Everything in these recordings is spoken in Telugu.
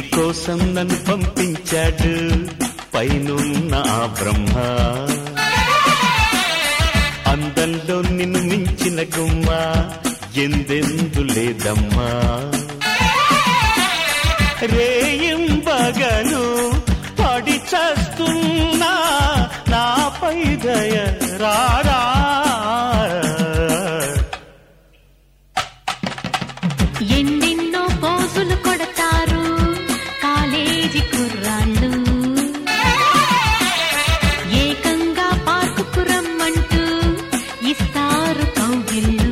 నీకోసం నన్ను పంపించాడు పైనున్న ఆ బ్రహ్మ అందంలో నిన్ను మించిన గుమ్మ ఎందెందు లేదమ్మా రేయింబగలు పడి చస్తున్నా నాపై దయ రారా ఎన్నెన్నో పోజులు కొడతారు కాలేజీ కుర్రాళ్ళు ఏకంగా పార్కుకు రమ్మంటూ ఇస్తారు కౌగిళ్ళు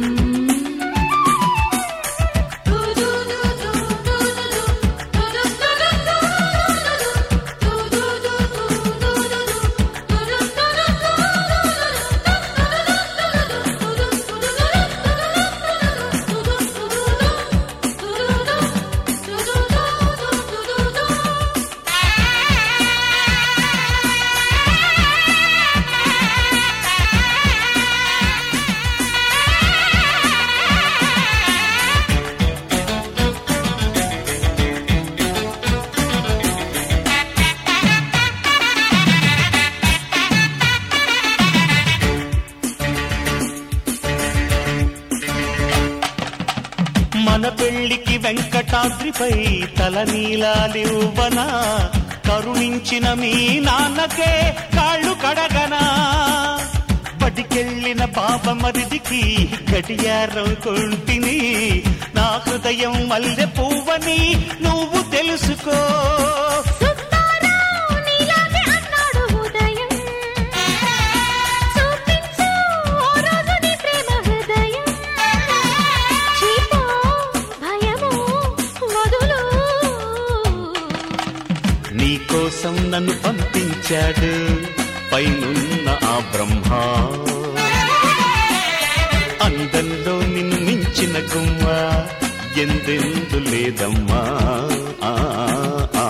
మన పెళ్లికి వెంకటాద్రిపై తల నీలాలివ్వనా కరుణించిన మీ నాన్నకే కాళ్ళు కడగనా బడికెళ్ళిన పాప మరిదికి గడియారం కొంటిని నా హృదయం మల్లె పువ్వని నువ్వు తెలుసుకో సుబ్బారావు నీలాగే అన్నాడు ఉదయం చూపించు ఓ రోజు నీ ప్రేమ హృదయం చీపో భయము వదులు నీకోసం నన్ను పంపించాడు పైనున్న ఆ బ్రహ్మ అందంలో నిన్ను మించిన గుమ్మ ఎందెందు లేదమ్మా ఆ, ఆ.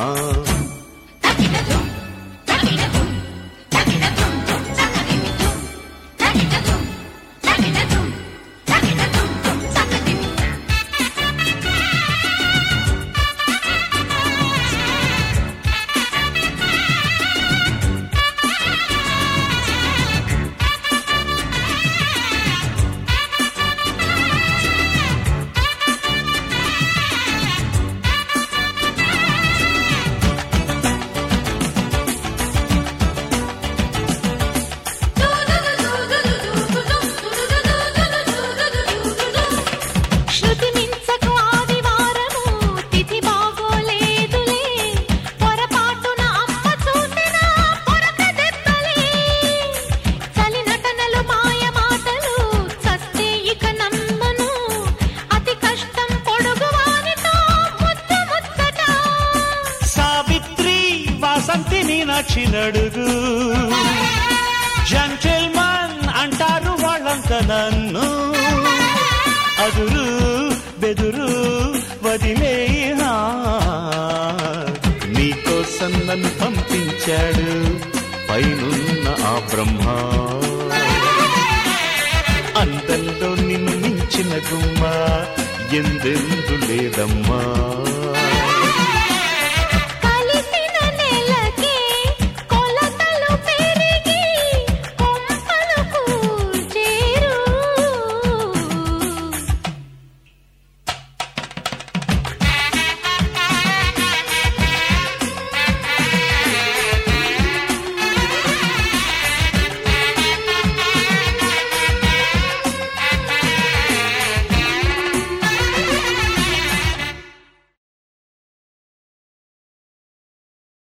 శృతి మించకు ఆదివారము తిథి బాగోలేదులే పొరపాటున అమ్మ చూసిన పొరక దెబ్బలే చలి నటనలు మాయ మాటలు చస్తే ఇక నమ్మను అతి కష్టం పొడుగు వానితో ముద్దు ముచ్చట సావిత్రి వాసంతి మీనాక్షి నడుగు జంటల్మన్ అంటారు వాళ్ళంత నన్ను అదురు బెదురు వదిలే నీకోసం నన్ను పంపించాడు పైనున్న ఆ బ్రహ్మ అందంలో నిన్ను మించిన గుమ్మ ఎందెందు లేదమ్మా